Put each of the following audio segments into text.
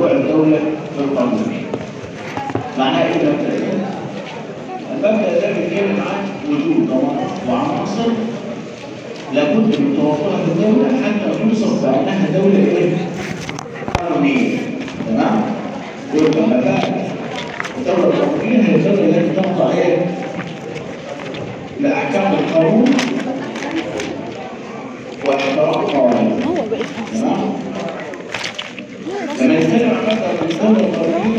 فروع الدولة في القانون معناه ايه المبدأ ده؟ المبدأ ده بيتكلم عن وجود ضوابط وعناصر لابد من توفرها في الدولة حتى توصف بأنها دولة ايه؟ قانونية تمام؟ يبقى مبادئ الدولة القانونية هي الدولة التي تخضع ايه؟ لأحكام القانون واحترام قوانين تمام؟ لما نتكلم عن مبدأ الدولة القانونية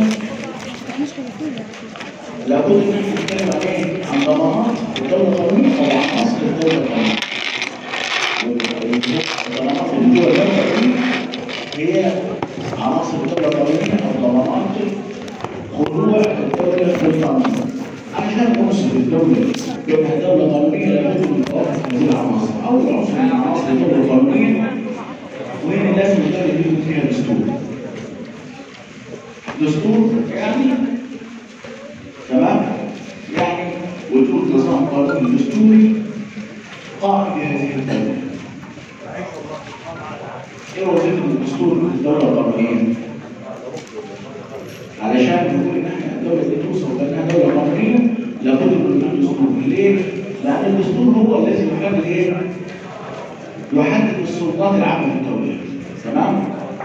لابد ان احنا نتكلم عن ايه؟ عن ضمانات الدولة القانونية او عناصر الدولة القانونية. ضمانات الدولة القانونية هي عناصر الدولة القانونية او ضمانات خضوع الدولة للقانون. عشان نوصل الدولة بأنها دولة قانونية لابد من توافق هذه العناصر. أول عنصر من عناصر الدولة القانونية وهي لازم الدولة دي يكون فيها دستور. دستور يعني تمام يعني وجود نظام قانوني دستوري قائم بهذه الدوله ايه وظيفه الدستور في الدوله القانونيه علشان نقول ان احنا الدوله دي توصل بانها دوله قانونيه لابد من وجود دستور ليه لان الدستور هو الذي يحدد ايه يحدد السلطات العامه في الدوله تمام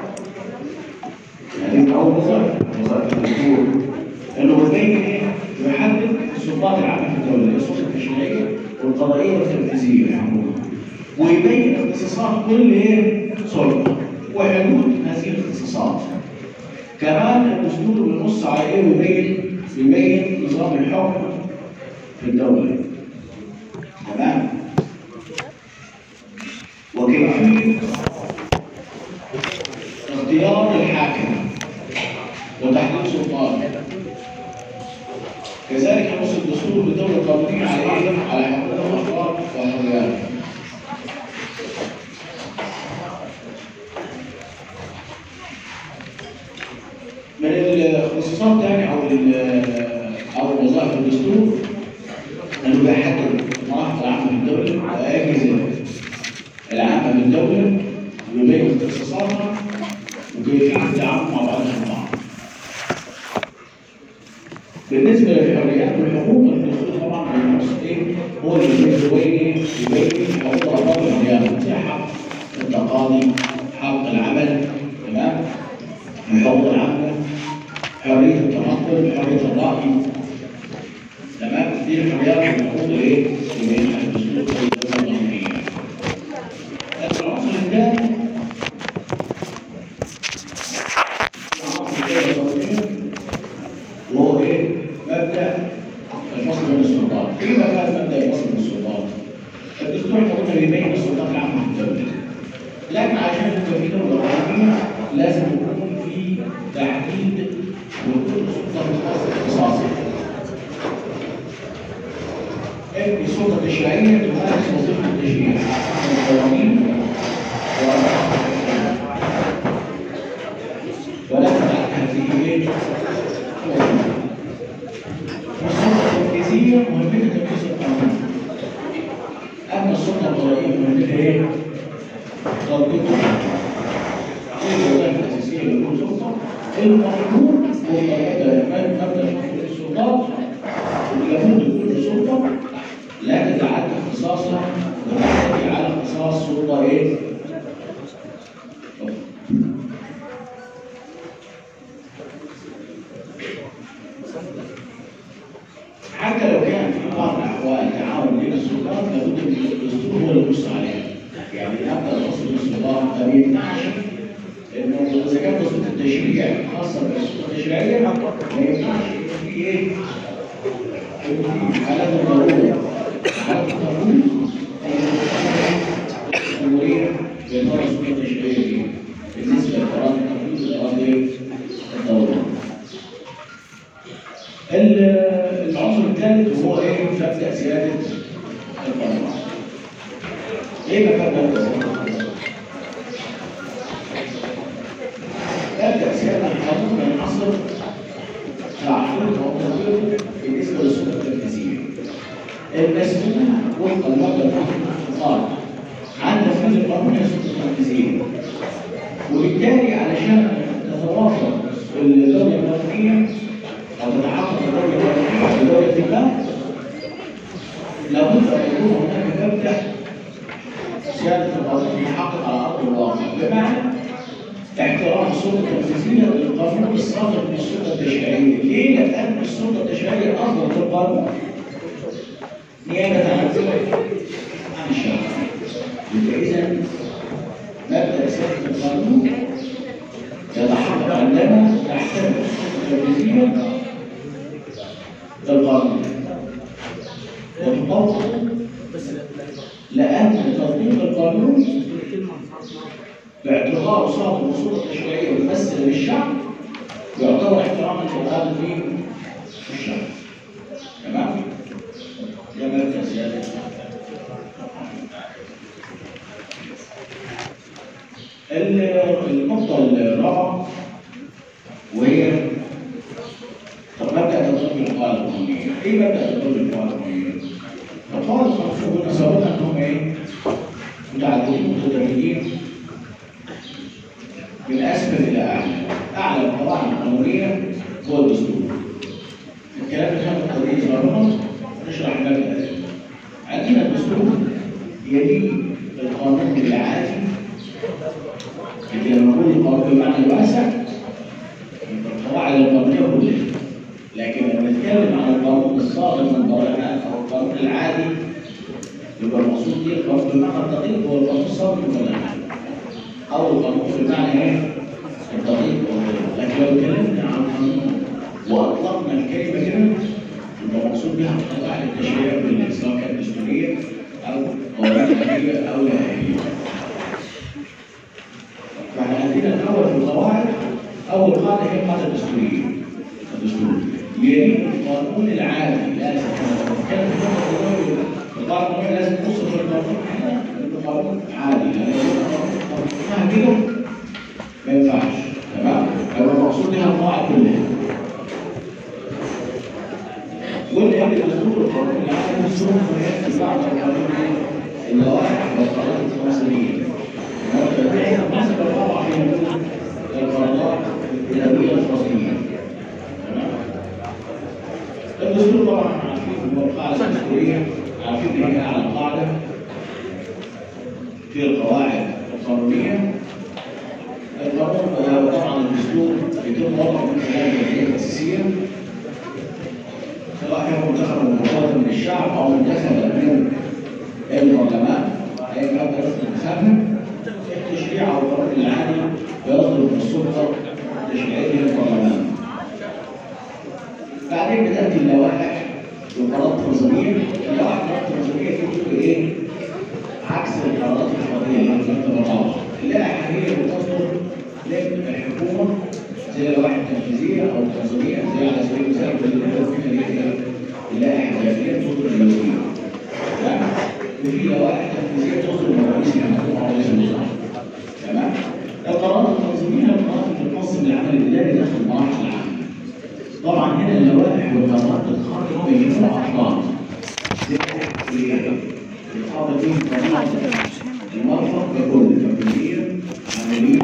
يعني اول وظائف وظائف الدستور انه بيبين ايه يحدد السلطات العامه في الدوله السلطه التشريعيه والقضائيه والتنفيذيه عموما ويبين اختصاصات كل ايه سلطه وحدود هذه الاختصاصات كمان الدستور بينص على ايه ويبين يبين نظام الحكم في الدوله تمام وكيفيه اختيار الحاكم وتحديد سلطانه كذلك ينص الدستور بالدولة القانونية على ايه؟ على حقوق الأفراد وحرياتهم. من الاختصاصات يعني او او وظائف الدستور انه بيحدد المراحل العامة في الدولة والأجهزة العامة في الدولة ويبين اختصاصاتها وكيفية التعامل مع بعضها البعض. بالنسبه للحريات والحقوق الدستور طبعا بينص ايه هو اللي بيبين يبين حقوق الافراد والحريات زي حق التقاضي حق العمل تمام الحقوق العامه حريه التنقل حريه الراي تمام دي الحريات والحقوق الايه اللي بينها الدستور في الدوله القانونيه العنصر الثاني العنصر الثاني وهو ايه؟ مبدا الفصل بين السلطات. ايه بقى مبدا الفصل بين السلطات؟ الدستور حكومه بيبين السلطات العامه في الدوله. لكن عشان يبقى في دوله قانونيه لازم يكون في تحديد وكل سلطه مختصه اختصاصها. ان السلطه التشريعيه تمارس وظيفه التشريع القوانين ولا تتعدى هذه ايه؟ السلطة التنفيذية مهمتها تنفيذ القانون. أما السلطة القضائية مهمتها إيه؟ تطبيق القانون. إيه الوظائف الأساسية لكل سلطة؟ القانون هو مبدأ السلطات لابد كل سلطة لا تتعدى اختصاصها وتعتدي على اختصاص سلطة إيه؟ حتى لو كان في بعض الاحوال تعاون بين السلطات لابد من الدستور هو اللي يبص عليها. يعني ابدا الفصل بين السلطات ما بيمنعش انه اذا كان دستور التشريع خاصه بالسلطه التشريعيه ما يمنعش ان في ايه؟ إن في حالات الضروره حالات الضروره الجمهوريه بإطار السلطه التشريعيه دي بالنسبه لقرارات التنفيذ والقرارات الضروره. العنصر الثالث هو ايه مبدا سياده القانون ايه مبدا سياده القانون مبدا سياده القانون ينحصر تعقيد وتطبيق بالنسبه للسلطه التنفيذيه المسؤول وفق المبدا القانون عن تنفيذ القانون هي السلطه التنفيذيه وبالتالي علشان تتوافر الدوله الوطنيه او تتحقق الدوله الوطنيه بدوله ما لابد ان يكون هناك مبدا سياده القانون يحقق على ارض الواقع بمعنى احترام السلطه التنفيذيه للقانون الصادر من السلطه التشريعيه، ليه؟ لان السلطه التشريعيه اصدرت القانون نيابه عن عن الشعب. يبقى اذا مبدا سياده القانون يتحقق عندما تحترم السلطه التنفيذيه للقانون وتطبق لان تطبيق القانون باعتباره صادر من السلطه التشريعيه ويمثل للشعب يعتبر احتراما للقانون في الشعب تمام؟ ده مبدا سياده النقطة الرابعة وهي طب مبدأ تطبيق القواعد القانونية، إيه مبدأ تطبيق القواعد القانونية؟ القواعد القانونية قلنا سابقا إنهم إيه؟ متعددين متدرجين من أسفل إلى أعلى، أعلى القواعد القانونية هو الدستور. الكلام اللي كان القضية سابقا نشرح المبدأ ده. عندنا الدستور يلي القانون العادي لكن لما نقول القانون بمعنى الواسع القواعد القانونية كلها لكن لما نتكلم عن القانون الصادر من البرلمان او القانون العادي يبقى المقصود به القانون بمعنى الدقيق هو القانون الصادر من البرلمان او القانون بمعنى ايه؟ الدقيق لكن لو اتكلمنا عن قانون واطلقنا الكلمه كده يبقى المقصود بها القواعد التشريعيه كلها سواء كانت دستوريه او قواعد أهلية او لا أهلية. يعني عندنا الاول في القواعد اول قاعده هي القاعده الدستوريه الدستور يلي القانون العادي لازم كان القانون القانون لازم نوصف القانون احنا القانون عادي لان القانون كده ما ينفعش تمام هو المقصود بها القواعد كلها واللي قبل الدستور القانون العادي الدستور في بعض القانون اللوائح والقرارات التنظيميه المنطقة الرابعة في القرارات الإدارية الفصلية. الدستور طبعا عارفين هو القاعدة الدستورية عارفين إن هي أعلى قاعدة في القواعد القانونية. القانون طبعا الدستور يتم وضعه من خلال الجمعية التأسيسية سواء كان منتخب مباشرة من الشعب أو منتخب من البرلمان أي كان رسم انتخابها التشريع او القانون العادي يصدر من السلطه التشريعيه للبرلمان. بعدين بتاتي اللوائح والقرارات التنظيميه، اللوائح والقرارات التنظيميه دي بتبقى ايه؟ عكس القرارات الفرديه اللي هي بتبقى اللائحه هي اللي بتصدر للحكومه زي اللوائح التنفيذيه او التنظيميه زي على سبيل المثال اللي بنقول فيها اللي هي اللائحه الداخليه بتصدر للوزير. وفي لوائح تنفيذيه تصدر من رئيس الحكومه او رئيس الوزراء. تمام؟ القرارات التنظيميه القرارات اللي بتنظم العمل الاداري داخل المراحل العامه. طبعا هنا اللوائح والقرارات بتخاطب مجموعه اطراف. زي الخاطب فيه قرارات المرفق ككل تنفيذيه عمليه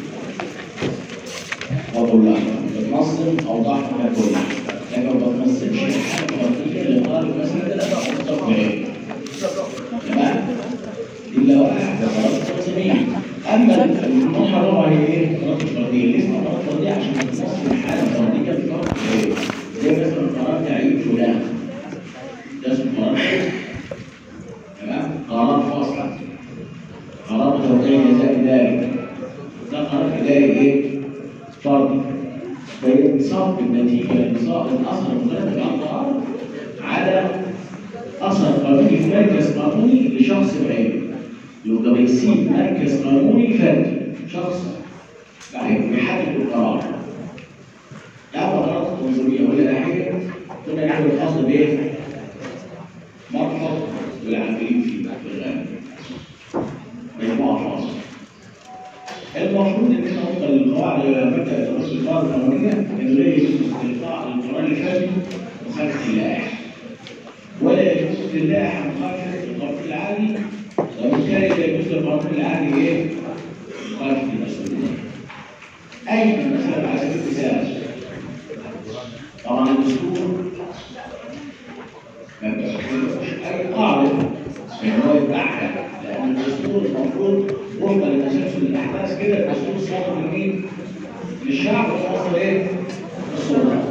وطلاب بتنظم اوضاعها ككل لكن ما بتنظمش الحاله الفرديه لطالب مثلا لا تخطط بعيد. تمام؟ اللوائح والقرارات التنظيميه اما المرحله الرابعه هي ايه؟ القرارات الفرديه، ليه اسمها قرارات فرديه؟ عشان بتنصف الحاله الفرديه في فرق ايه؟ زي مثلا قرار تعيين فلان ده اسمه قرار فردي. تمام؟ قرارات فاصله قرار توقيع جزاء اداري ده قرار اداري ايه؟ فردي فينصب بالنتيجه لنصاب الاثر المترتب على القرار على اثر قانوني في مركز قانوني لشخص بعينه يبقى بيسيب مركز قانوني فردي شخص بعدين بيحدد القرار دعوة قرارات التنظيمية ولا الأحية كنا نعمل الفصل بين مرفض والعاملين فيه في الغالب مجموعة فاصل المفروض ان احنا نوصل للقواعد مبدا تنظيم القواعد القانونيه ان لا يجوز استلقاء القرار الفردي مخالفه اللائحه ولا يجوز اللائحه مخالفه القانون العادي وبالتالي لا يجوز للقانون العادي ايه؟ مخالفه المسؤوليه. اي مثلا على سبيل المثال طبعا الدستور ما بيحكمش اي قاعده ان هو يتبعها لان الدستور المفروض وفقا لتسلسل الاحداث كده الدستور صادر من مين؟ للشعب وصل ايه؟ للسلطه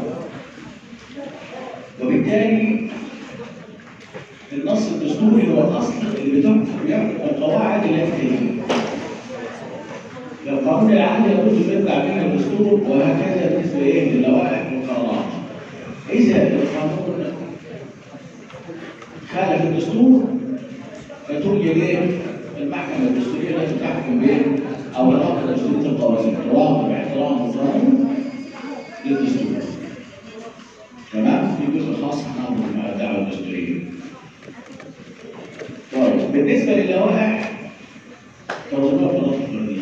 وبالتالي النص الدستوري هو الاصل اللي بتحكم القواعد اللي فيه القانون العام يجوز يتبع بين الدستور وهكذا بالنسبه ايه للوائح والقرارات اذا القانون خالف الدستور فتوجد ايه المحكمه الدستوريه التي تحكم بايه او الرابطه الدستوريه القوانين تراقب باحترام القانون للدستور تمام في جزء خاص هنعمل مع الدعوه الدستوريه طيب بالنسبه للوائح توظيفات الرئيس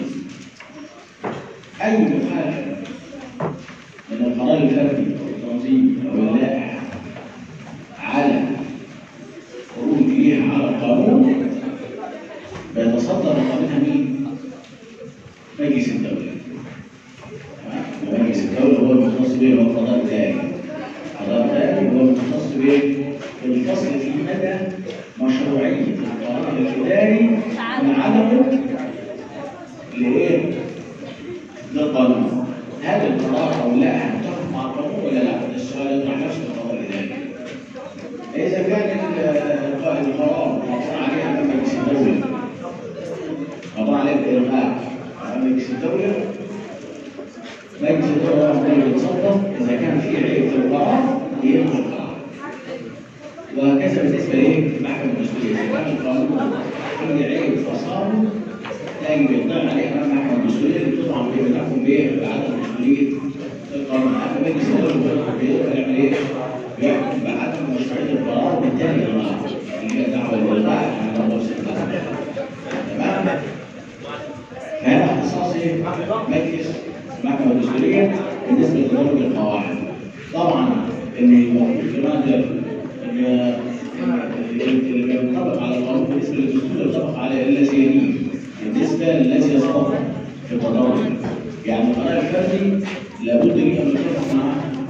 أي حاجة من القرار الفردي أو التنظيم أو اللائحة على خروج ليها على القانون بيتصدر رقابتها مين؟ مجلس الدولة. تمام؟ ومجلس الدولة هو المختص به هو القضاء الدائري. القضاء الدائري هو المختص به الفصل في مدى مشروعية القرار الإداري من عدمه لإيه؟ للقانون هل القرار او لا متفق مع القانون ولا لا؟ ده السؤال يطرح نفسه القرار الاداري. اذا كان قائد القرار مقطوع عليه امام مجلس الدوله مقطوع عليه بالالغاء امام مجلس الدوله مجلس الدوله هو اللي يتصدر اذا كان في عيب في القرار يلغي القرار. وهكذا بالنسبه لايه؟ المحكمه الدستوريه اذا كان القانون فيه عيب فصار تجب الضغط عليها امام المحكمه الدستوريه اللي بتطبع به بتحكم به بعدم مسؤوليه القانون اما مجلس الدوله بيعمل ايه؟ بيحكم بعدم مشروعيه القرار بالتالي الغاء اللي هي دعوه للغاء من الله سبحانه تمام؟ فهذا اختصاص ايه؟ مجلس المحكمه الدستوريه بالنسبه لتدرج القواعد طبعا ان المفروض كمان ان اللي بينطبق على القانون بالنسبه للدستور ينطبق على اللاسيانيين بالنسبه للذي يصطدم في التضارب يعني القرار الفردي لابد لي ان يتفق مع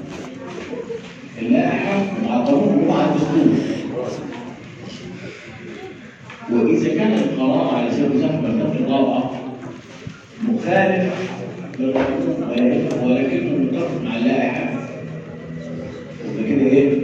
اللائحه مع القانون ومع الدستور واذا كان القرار على سبيل المثال في المرتبه الرابعه مخالف للقانون ولكنه متفق مع اللائحه يبقى كده ايه؟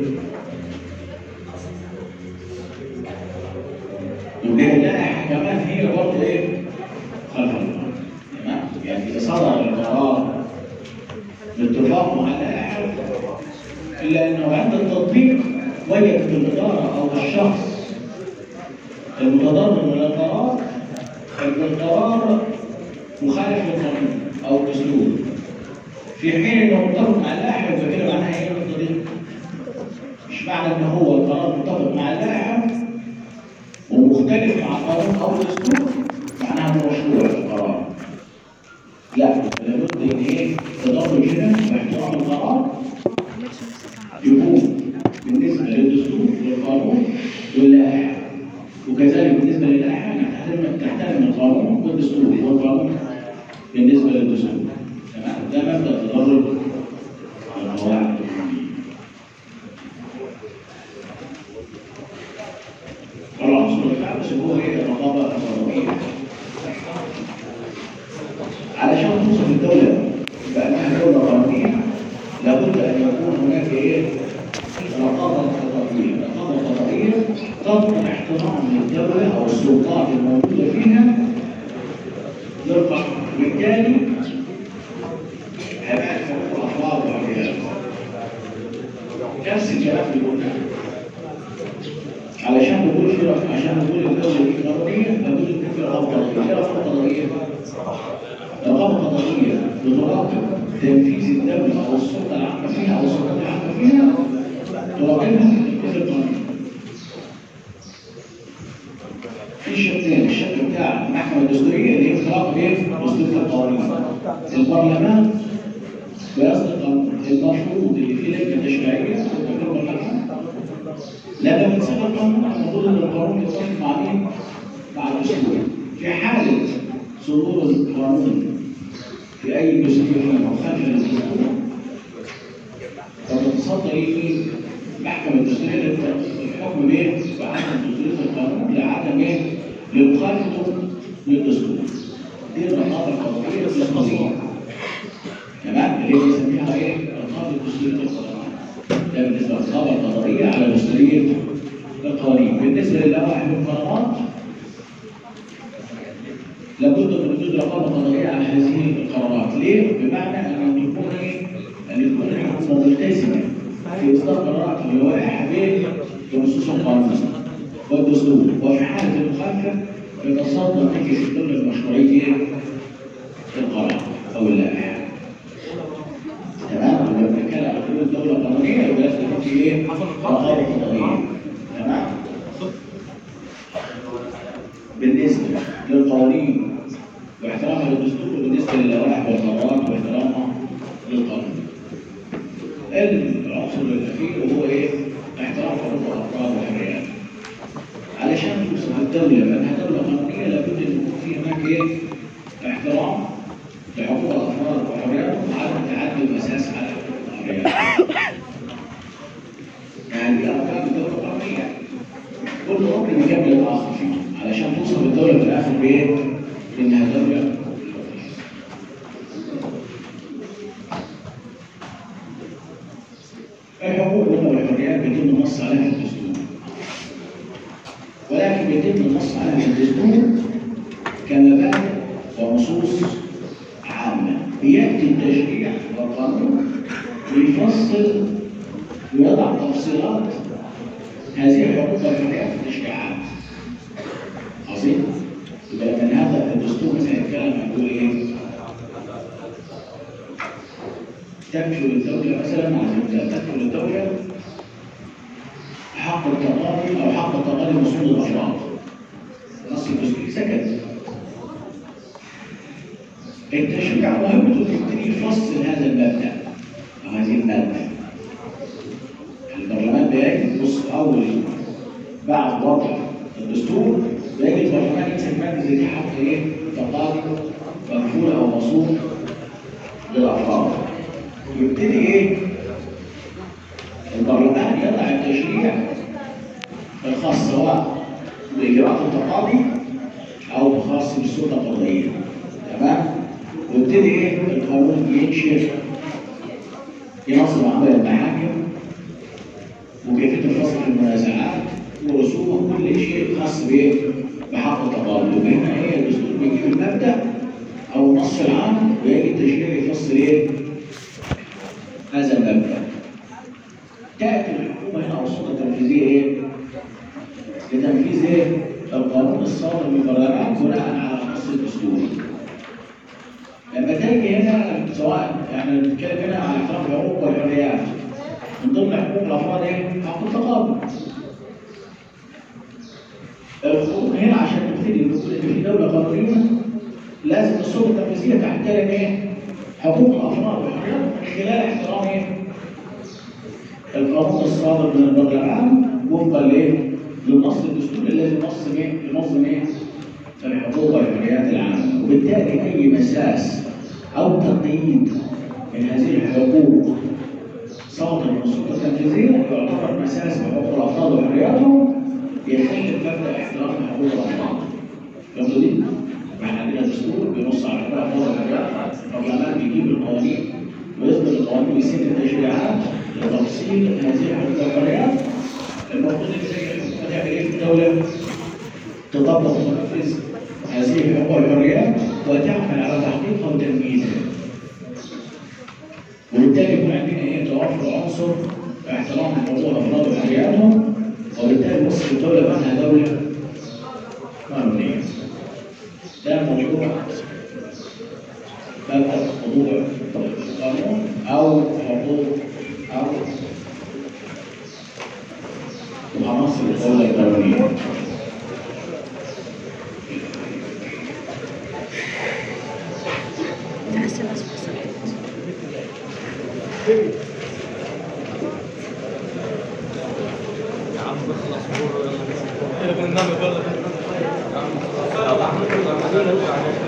يبقى اللائحه كمان هي برضه ايه؟ خلف القانون تمام؟ يعني اذا صدر القرار باتفاق مع اللائحه الا انه عند التطبيق وجدت الاداره او الشخص المتضرر من القرار ان القرار مخالف للقانون او الدستور في حين انه متفق مع اللائحه يبقى كده معناها ايه النقطه دي؟ مش معنى ان هو القرار متفق مع اللائحه ومختلف مع القانون او الدستور معناها انه مشروع القرار لا لابد ان ايه تدرج هنا باحترام القرار يكون بالنسبه للدستور والقانون واللائحه وكذلك بالنسبه للائحه تحترم تحترم القانون والدستور والقانون بالنسبه للدستور تمام ده مبدا تدرج القواعد القانونيه طبعا سوره الكعبه هو ايه الرقابه القانونيه علشان توصف الدوله بانها دوله قانونيه لابد ان يكون هناك ايه رقابه قضائيه الرقابه القضائيه تضمن احترام للدوله او السلطات الموجوده فيها للقانون بالتالي حمايه حقوق الافراد وعليها نفس الكلام اللي قلناه علشان نقول في عشان نقول الدوله دي قانونيه لابد يكون في رقابه قضائيه، ايه رقابه قضائيه؟ رقابه قضائيه بتراقب تنفيذ الدوله او السلطه العامه فيها او السلطات العامه فيها تراقبها في تنفيذ القانون. في شقين، الشق بتاع المحكمه الدستوريه اللي هي تراقب ايه؟ دستور القوانين. البرلمان بيصدر قانون المفروض اللي فيه لجنه تشريعيه تقرر الحكم لما بنسيب القانون المفروض ان القانون يتصل مع مين؟ مع الدستور. في حالة صدور القانون في أي جزئية مخالفة للدستور فبتصدر إيه محكمة الدستورية الحكم به بعدم دستورية القانون لعدم إيه لمخالفته للدستور دي الرقابة القضائية الدستورية تمام اللي هي بنسميها إيه رقابة دستورية القانون ده بالنسبة للرقابة القضائية على دستورية القوانين بالنسبة للوائح والقرارات لابد من وجود رقابه قضائيه على هذه القرارات، ليه؟ بمعنى ان تكون ايه؟ ان تكون الحكومه ملتزمه في اصدار قرارات ولوائح بنصوص القانون والدستور، وفي حاله المخالفه يتصدر مجلس الدوله لمشروعيه القرار او اللائحه. تمام؟ لما بنتكلم عن حدود الدوله القانونيه يبقى لازم يكون في ايه؟ رقابه قضائيه. تمام؟ بالنسبه للقوانين واحترامها للدستور وبالنسبه للوائح والقرارات واحترامها للقانون. العنصر الاخير وهو ايه؟ احترام حقوق الافراد وحرياتهم. علشان توصف الدوله بانها دوله قانونيه لابد ان يكون في هناك ايه؟ احترام لحقوق الافراد وحرياتهم وعدم تعدي المساس على حقوق وحرياتهم. يعني دي اركان الدوله القانونيه. كل ركن بيكمل الاخر فيه علشان توصل الدوله في الاخر بايه؟ انها دوله الحقوق والحريات بيتم النص عليها في الدستور ولكن بيتم النص عليها في الدستور كمبادئ ونصوص عامه بياتي التشريع والقانون ويفصل ويضع تفصيلات هذه الحقوق والحريات في التشريعات عظيم يبقى من هذا الدستور مثلا يتكلم عن يقول ايه تكفل الدولة مثلا عن تكفل الدولة حق التقاضي او حق التقاضي مصروف الافراد نص الدستور سكت التشريع مهمته يبتدي يفصل هذا المبدا او هذه الماده البرلمان بيجي بص اول بعد وضع الدستور بيجي البرلمان يمسك ماده زي دي حق ايه؟ تقاضي مكفول او مصروف للافراد يبتدي ايه؟ البرلمان يضع التشريع الخاص سواء باجراءات التقاضي او خاص بالسلطه القضائيه تمام؟ ويبتدي ايه؟ القانون ينشر ينظم عمل المحاكم وكيفيه الفصل في المنازعات ورسومه كل شيء خاص بايه؟ بحق التقاضي وهنا هي الدستور بيجيب المبدا او النص العام ويجي التشريع يفصل ايه؟ هذا المبدا تاتي الحكومه هنا او السلطه التنفيذيه ايه؟ لتنفيذ ايه؟ القانون الصادر من البرلمان بناء على النص الدستوري لما تيجي هنا سواء يعني بنتكلم هنا عن احترام الحقوق والحريات من ضمن حقوق الافراد ايه؟ حق التقاضي. الخروج هنا عشان نبتدي نقول ان في دوله قانونيه لازم السلطه التنفيذيه تحترم ايه؟ حقوق الافراد وحرياتهم من خلال احترام ايه؟ القانون الصادر من البرلمان وفقا لايه؟ للنص الدستوري الذي ينظم ايه؟ ينظم ايه؟ الحقوق والحريات العامه وبالتالي اي مساس او تقييد من هذه الحقوق صادر من السلطه التنفيذيه يعتبر مساس بحقوق الافراد وحرياتهم يخل مبدا احترام حقوق الافراد. فهمتوا دي؟ احنا عندنا دستور بينص على حقوق الافراد والحريات، البرلمان بيجيب القوانين ويصدر القوانين ويسن التشريعات لتفصيل هذه الحقوق والحريات. المفروض ان الحكومه تعمل ايه في الدوله؟ تطبق وتنفذ هذه الحقوق والحريات وتعمل على تحقيقها وتنفيذها. وبالتالي يكون عندنا ايه توفر عنصر احترام حقوق الافراد وحرياتهم وبالتالي وصف الدوله بانها دوله قانونيه. ده موضوع مبدا موضوع القانون او حقوق او عناصر الدوله القانونيه. تحس الناس فصلت يا عم بخلص مرة يلا يلا بالنبي يلا يا عم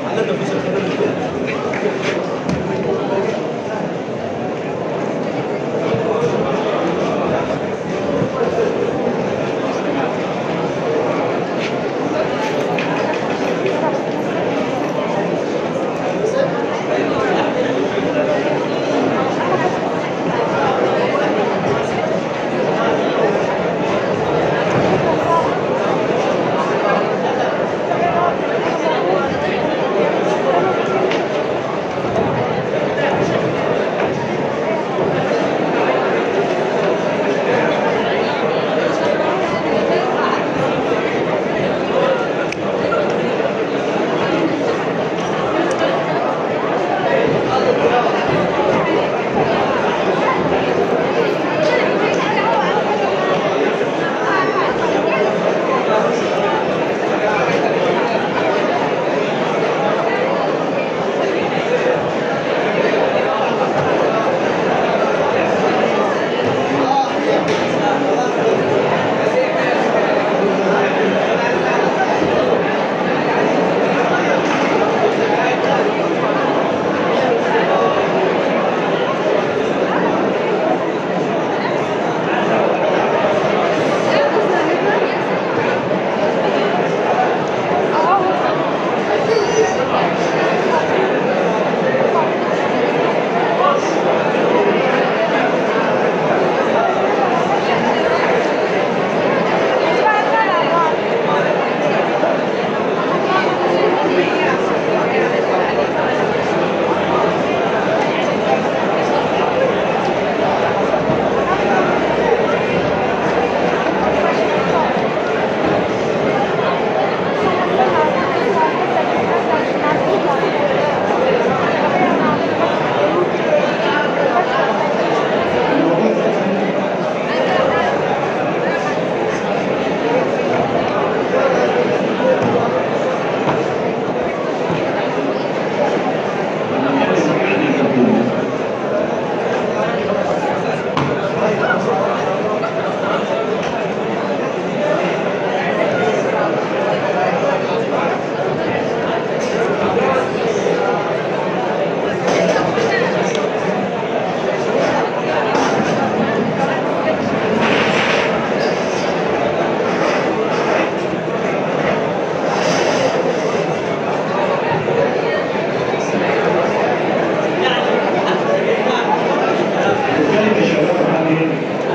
نتكلم يا شباب عن ايه؟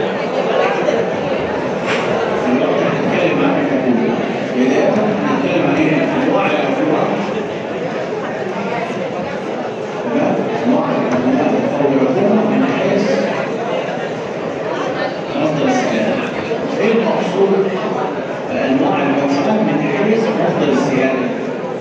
النهارده هنتكلم عن الحكومة. بداية هنتكلم عن ايه؟ انواع الحكومة. تمام؟ انواع الحكومة او الحكومة من حيث مصدر السيادة. ايه المقصود بانواع الحكومة من حيث مصدر السيادة؟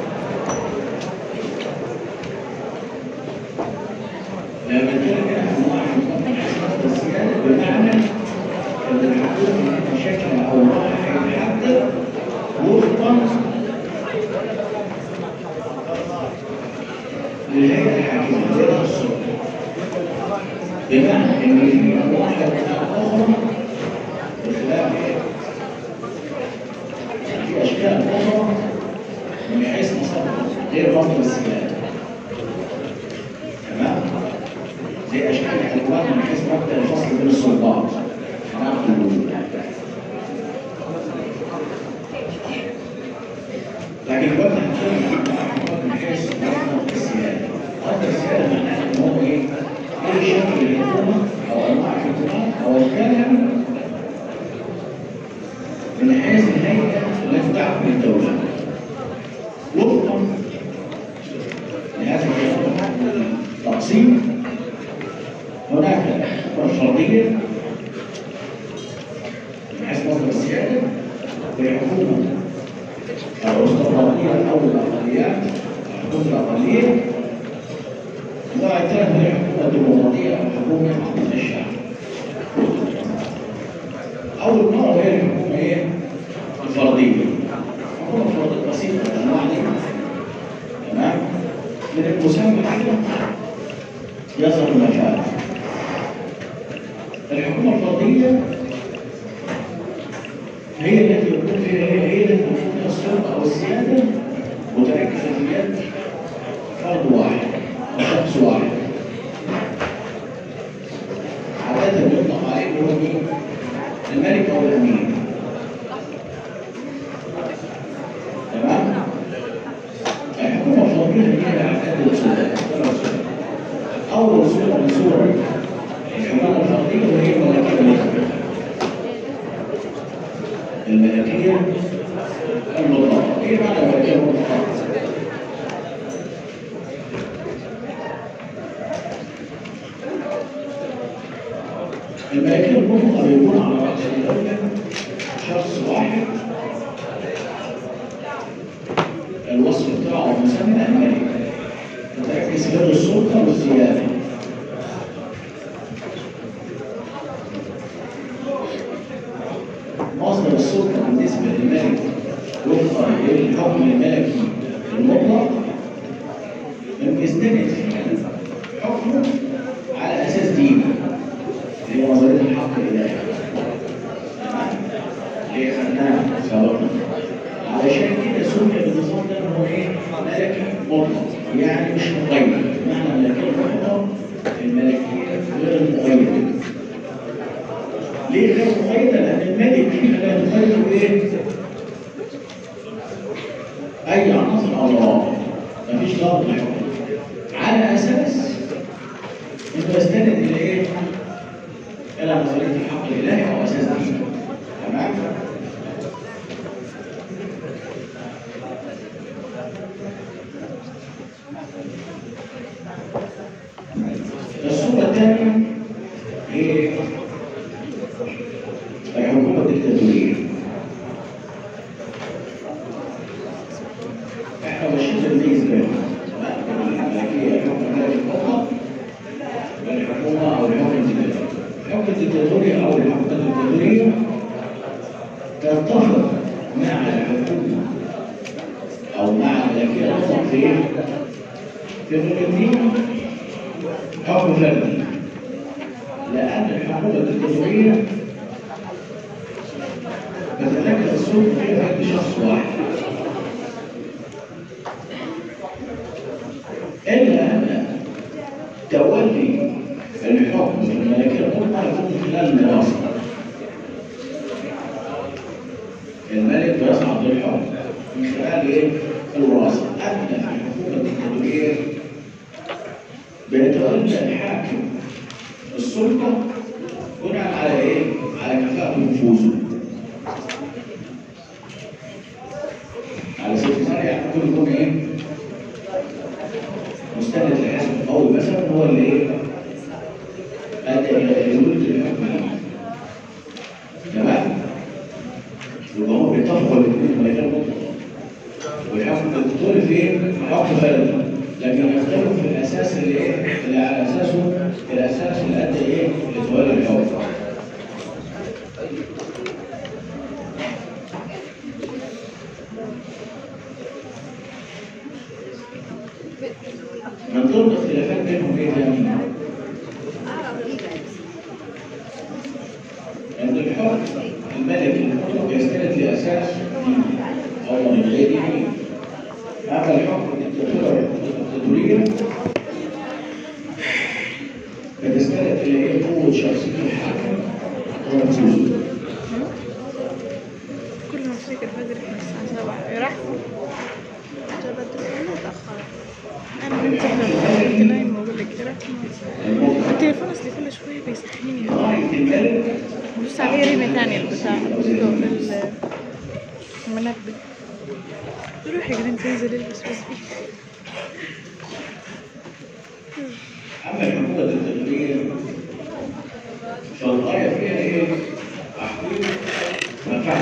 لما بنتكلم عن انواع الحكومة من حيث مصدر السيادة بمعنى ان الحكومة بشكل او بآخر هيتحدد وفقا للهيئة الحاكمة زي السلطة بمعنى ان في انواع حكومة اخرى بخلاف في اشكال اخرى من حيث مصدر غير مصدر السيادة تمام زي اشكال الحكومات من حيث مبدا الفصل بين السلطات هناخد الوجود لكن دلوقتي هنتكلم عن الحكومات من حيث مبدا السياده مبدا السياده معناه ان هو ايه؟ ايه شكل الحكومه او انواع الحكومات او اشكالها من حيث الهيئه التي تحكم الدوله وفقا لهذا التقسيم هناك حكومة فردية من حيث مصدر السيادة والحكومة الأرستقراطية أو الأقليات حكومة الأقلية والثالث هي حكومة ديمقراطية أو حكومة الشعب أول نوع هي الحكومة إيه؟ الفردية حكومة فردية بسيطة الأنواع دي تمام من المسمى كده يظهر المشاعر الحكومة الفردية هي التي يكون فيها هي هي التي يكون فيها السلطة أو السيادة متركزة في اليد فرد واحد أو شخص واحد عادة يطلق عليه هو مين؟ الملك أو الأمير تمام؟ الحكومة الفوقية هي عدد صورة أول صورة من صور الحكومة الفوقية وهي الملكية المطلقة الملكية المطلقة إيه معنى الملكية المطلقة؟ الملكية المطلقة بيكون على رأس الدولة شخص واحد الوصف بتاعه مسمى الملك وتركز له السلطة والسيادة مصدر السلطة بالنسبة للملك وفقا للحكم الملكي المطلق يستند حكمه على أساس ديني اللي هو نظرية الحق الإلهي تمام؟ اللي خدناها سابقا علشان كده سمي بالنظام ده إن هو ايه؟ ملكي مطلق يعني مش مقيد معنى الملكية المطلقة الملكية غير المقيدة ليه غير مقيدة؟ لأن الملك لا تقيد بإيه؟ أي عناصر أو ضوابط مفيش ضابط للحكم على أساس إنه يستند إلى إيه؟ إلى نظرية الحق الإلهي أو أساس ديني تمام؟ الصورة الثانية هي الحكومة الدكتاتورية. احنا ماشيين بنميز بينهم تمام؟ الملكية الحكم الملكي المطلق والحكومة أو الحكم الدكتاتوري. الحكم الدكتاتوري أو الحكومة الدكتاتورية تتفق مع الحكومة أو مع الملكية المطلق في إيه؟ في الدين حكم فردي لأن الحكومة الدكتاتورية بتتركز السلطة في يد شخص واحد إلا أن تولي الحكم في الملكية المطلقة يكون من خلال الميراث الملك بيصعد للحكم من خلال إيه؟ الوراثة أما في الحكومة الدكتاتورية بيتولى الحاكم السلطة بناء على ايه؟ على كفاءة نفوذه. على سبيل المثال يعني ممكن يكون ايه؟ مستند لحزب قوي مثلا هو اللي ايه؟ ادى الى ولد الحكم تمام؟ يبقى هو بيتفقوا الاثنين من غير مطلق والحكم الدكتوري فين؟ حكم فردي لكن يختلف في الاساس اللي ايه؟ اللي على اساسه الاساس اللي ادى ايه؟ لتولي الحكم. من ضمن اختلافات بينهم ايه تاني؟ ان الحكم الملكي المطلق يستند لاساس ديني او من غير ديني. اما الحكم الدكتاتورية بتستند الى ايه قوة شخصية الحاكم ونفوذه. كل ما افتكر بدري احنا الساعة سبعة راح جا بدري انا متأخر انا بنت احنا كنت نايمة بقول لك راح المطلق التليفون اصلي كل شوية بيصحيني رأية الملك بدوس عليه رنة تانية البتاع ال- المنبه روحي قاعدين تنزل البس بس أما الحكومة الدكتاتورية فالغاية فيها إيه؟ تحقيق مفاهيم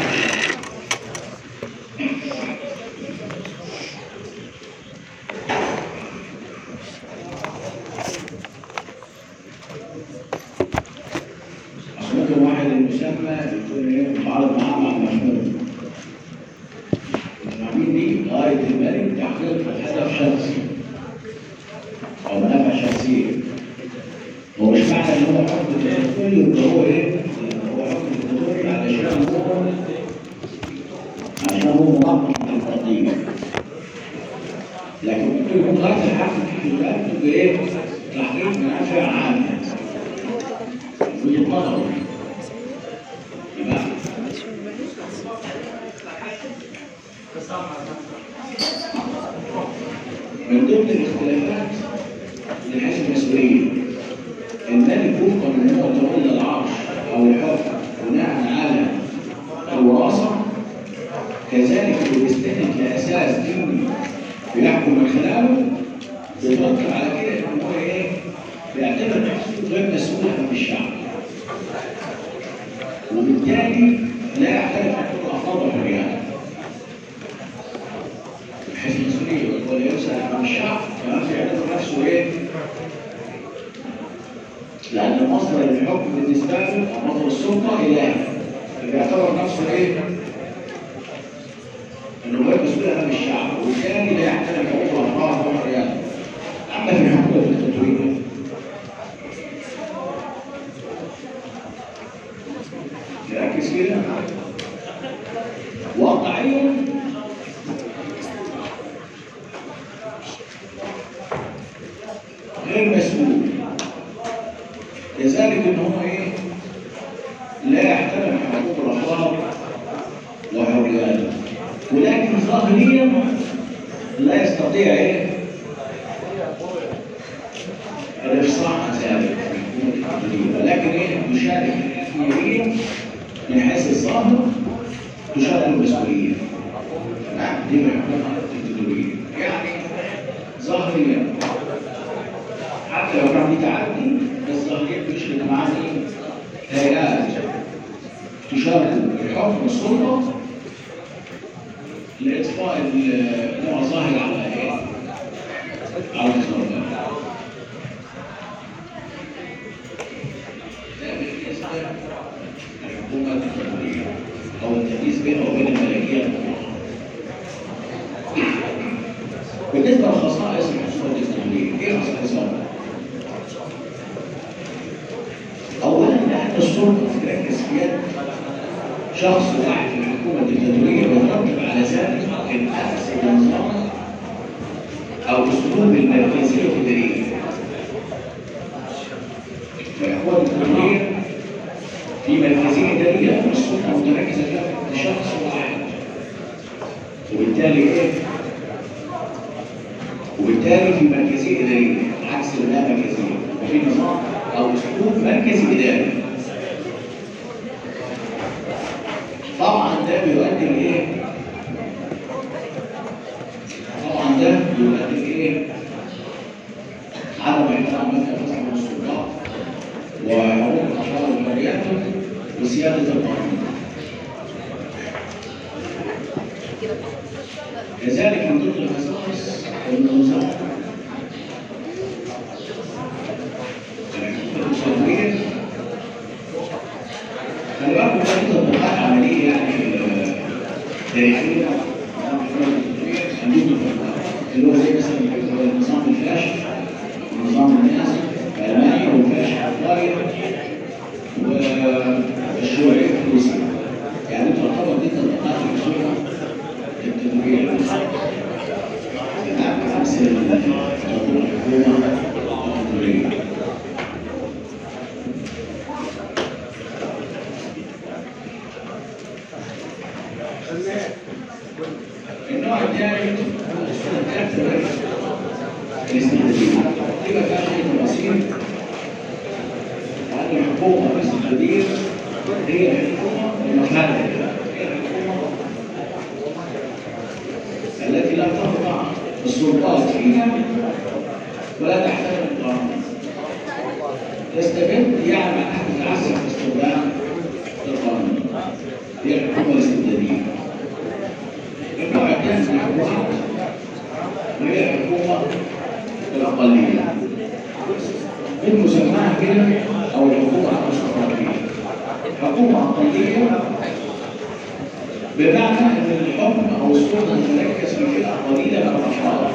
أصل ممكن واحد المسمى يكون إيه متعارض معاه مع المشهور المعامين دي غاية الملك تحقيق هدف شخصي أو منافع شخصية هو مش معنى إن هو حكم دكتاتوري يبقى هو إيه؟ هو حكم دكتاتوري علشان هو عشان هو منظم للقضية لكن ممكن يكون غايه الحكم في الكتاب بايه؟ تحقيق منافع عامه وجهه نظر يبقى من ضمن الاختلافات من حيث المسؤوليه الملك وفقا ان هو تولى العرش او الحكم بناء على الوراثه كذلك اللي بيستند لاساس ديني بيحكم من خلاله بيترتب على كده ان هو ايه؟ بيعتبر نفسه غير مسؤول عن الشعب وبالتالي لا يعترف بكل افراد وحرياته بحيث المسؤوليه ولا يسال عن الشعب كمان بيعتبر نفسه ايه؟ لأن مصدر الحكم بالنسبة له أو مصدر السلطة إله فبيعتبر نفسه إيه؟ إنه غير مسؤول عن الشعب وبالتالي لا يحترم حقوق الأفراد وحرياته أما في الحكومة الدكتاتورية نركز كده واقعيا غير مسؤول لذلك ان هو ايه لا يحترم حقوق الافراد وحرياته ولكن ظاهريا لا يستطيع ايه الافصاح عن ذلك ولكن ايه يشارك حقيقيا من حيث الظاهر تشارك المسؤوليه نعم دي محكمه التدريبيه يعني ظاهريا حتى لو كان في تعدي بس ظاهريا بيشرك معاه مين؟ هيئات تشارك الحكم والسلطه لاطفاء النوع الظاهر على ايه؟ على الخلافات ده بالنسبه للحكومه الدكتاتوريه او التمييز بينها وبين الملكيه المطلقه بالنسبه لخصائص الحكومه الدكتاتوريه ايه خصائصها؟ اولا لان السلطه تركز في يد شخص واحد في الحكومه الدكتاتوريه ويترتب على ذلك الاساس النظام او اسلوب المركزيه الاداريه فالحكومه الدكتاتوريه في مركزيه اداريه لكن السلطه متركزه في شخص واحد وبالتالي ايه؟ وبالتالي في مركزيه اداريه عكس اللا مركزيه وفي نظام او اسلوب مركزي اداري طبعا ده بيؤدي لايه؟ طبعا ده بيؤدي لايه؟ عدم احترام مثلا مثلا السلطات وحقوق الافراد وحرياتهم وسياده القانون كذلك من ضمن الخصائص النظام الدستورية خلي بالكم ده في تطبيقات عملية يعني في تاريخية عندهم اللي هو زي مثلا النظام الفاشل النظام النازي الألماني والفاشل الإيطالي والشيوعي الروسي يعني تعتبر دي تطبيقات الأسرة التدريبية نعم أمثلة تطبيق الحكومة التدريبية النوع الثالث الاستخدام يبقى فيها شيء بسيط وأن الحكومة باستخدام هي الحكومة المخالفة هي الحكومة التي لا تخضع السلطات فيها ولا تحترم القانون تستبد يعني معناها تتعسف في استخدام القانون هي الحكومة الاستبدادية النوع الثاني من الحكومات وهي الحكومة الأقلية ممكن نسميها كده أو الحكومة الأرستقراطية حكومة أقلية بمعنى أن الحكم أو السلطة تتركز في فئة قليلة من الأفراد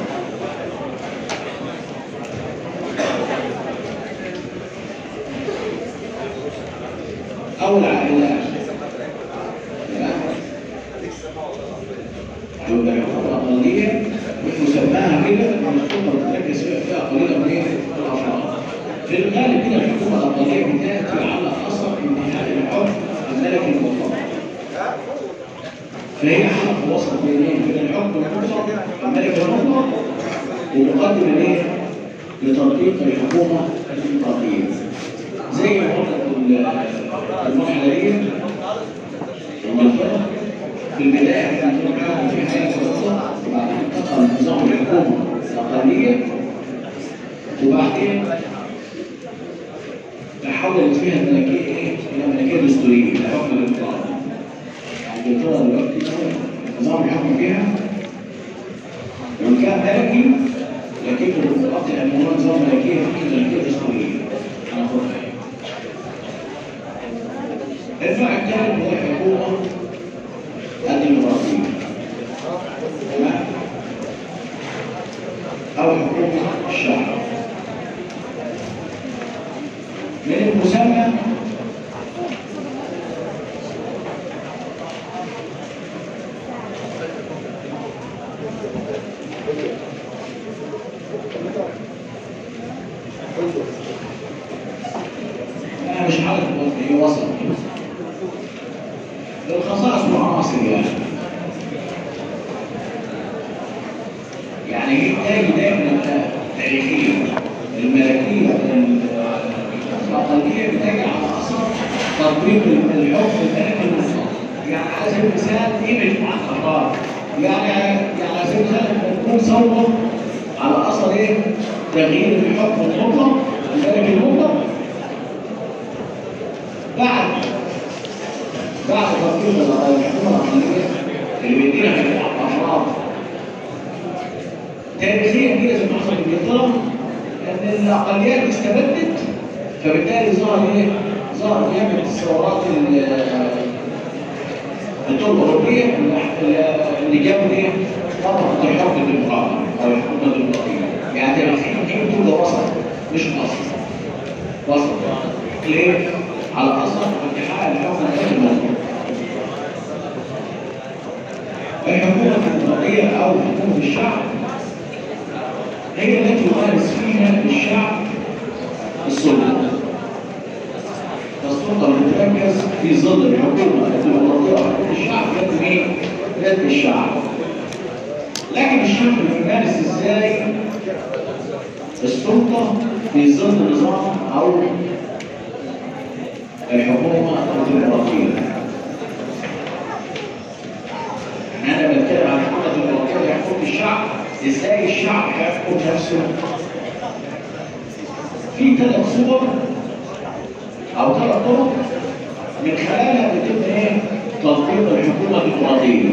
أو العائلات تمام؟ يبقى الحكومة الأقلية مسماها كده من السلطة السلطه بتركز فيها فئه قليله من ايه؟ الافراد. في الغالب كده الحكومه الاقليه بتاتي على اثر انتهاء الحكم الملكي المطلق. فهي حلقه وسط بين ايه؟ بين الحكم المطلق الملكي المطلق ومقدم الايه؟ لتطبيق الحكومه الديمقراطيه. زي ما قلنا المرحليه انجلترا في البدايه كانت الحكم في حياه الخطه وبعدين انتقل نظام الحكومه الاقليه وبعدين تحولت فيها الملكيه ايه؟ الى ملكيه دستوريه لحكم الانقاذ. انجلترا دلوقتي نظام الحكم فيها وان كان ملكي لكنه بالوقت انه هو نظام ملكيه فيه ملكيه دستوريه. هناخدها النوع الثالث هو الحكومه الديمقراطيه. تمام؟ او حكومه الشعب. من المسمى انا مش عارف هي وصل الخصائص والعناصر يعني يعني هي تاني دايما تاريخيا الملكيه الاقليه بتجي على اثر تطبيق الحكم الملكي المطلق يعني على سبيل المثال قيمه القرار يعني يعني على سبيل المثال تكون ثوره على اثر ايه؟ تغيير الحكم المطلق الملكي المطلق بعد بعد تطبيق الحكومه الاقليه اللي بيدينا مجموعه افراد تاريخيا كده زي ما حصل في انجلترا ان الاقليات استبدت فبالتالي ظهر ايه؟ ظهر جامد الثورات الدول الاوروبيه اللي جابوا ايه؟ طبقه الحكم الديمقراطي او الحكومه الديمقراطيه يعني تاريخيا دي بتبقى وسط مش اصل وسط ليه؟ على اثر انتحاء الحكم المطلق الحكومه الديمقراطيه او حكومه الشعب هي التي يمارس فيها الشعب السلطه السلطه بتتركز في ظل الحكومه الديمقراطيه وحكومه الشعب يد مين؟ يد الشعب لكن الشعب بيمارس ازاي السلطه في ظل نظام او الحكومه الديمقراطيه انا بتكلم عن الحكومه الديمقراطيه يحكم الشعب ازاي الشعب هيحكم نفسه في ثلاث صور او ثلاث طرق من خلالها بيتم ايه تطبيق الحكومه الديمقراطيه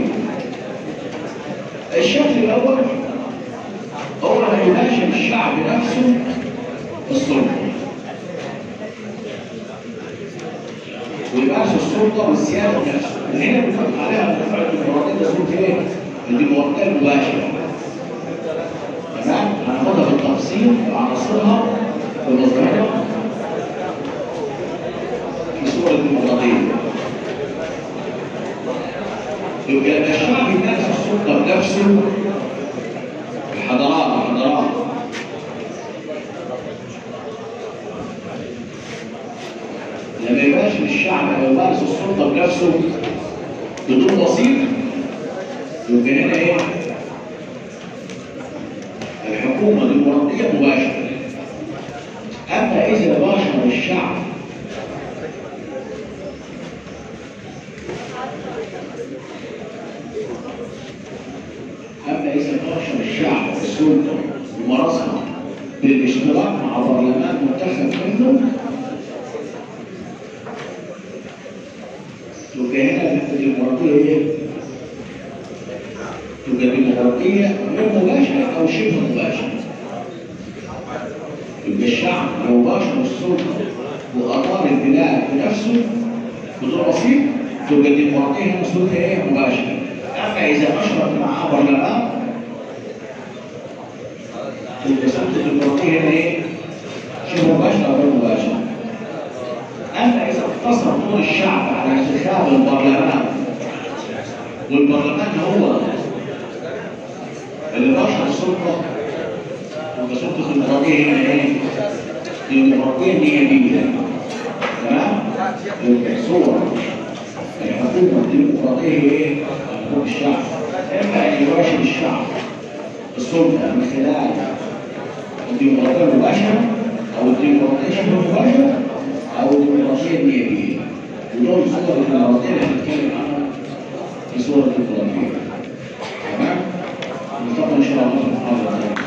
الشكل الاول هو ان يناشد الشعب نفسه السلطه ويمارس السلطه والسياده نفسه اللي هنا بنطلق عليها الدفاع الديمقراطيه ده اسمه ايه؟ الديمقراطيه المباشره تمام هناخدها بالتفصيل عناصرها ومظاهرها في صورة الديمقراطية يبقى لما الشعب يمارس السلطة بنفسه الحضارات الحضارات لما يباشر الشعب او يمارس السلطة بنفسه بدون وسيط يبقى هنا ايه؟ الحكومة الديمقراطية مباشرة أما إذا باشر الشعب أما إذا باشر الشعب السلطة ومارسها بالاشتراك مع برلمان منتخب منه تبقى هنا الديمقراطية إيه؟ تبقى ديمقراطية غير مباشرة أو شبه مباشرة. يبقى الشعب لو باشر السلطة وأدار البلاد بنفسه بدون وسيط تبقى الديمقراطية هنا سلطة إيه؟ مباشرة. أما إذا أشرف معها برلمان تبقى سلطة الديمقراطية هنا إيه؟ شبه مباشرة أو غير مباشرة. أما إذا اقتصر دور الشعب على انتخاب البرلمان والبرلمان هو اللي باشر السلطة الديمقراطيه هنا ايه؟ الديمقراطيه النيابيه تمام؟ يبقى صور الحكومه الديمقراطيه هي ايه؟ حكم الشعب اما ان يراشد الشعب السلطه من خلال الديمقراطيه المباشره او الديمقراطيه شبه مباشره او الديمقراطيه النيابيه ودول صور الديمقراطيه اللي هنتكلم عنها في صوره الديمقراطيه تمام؟ نلتقي ان شاء الله في المحاضره الثانيه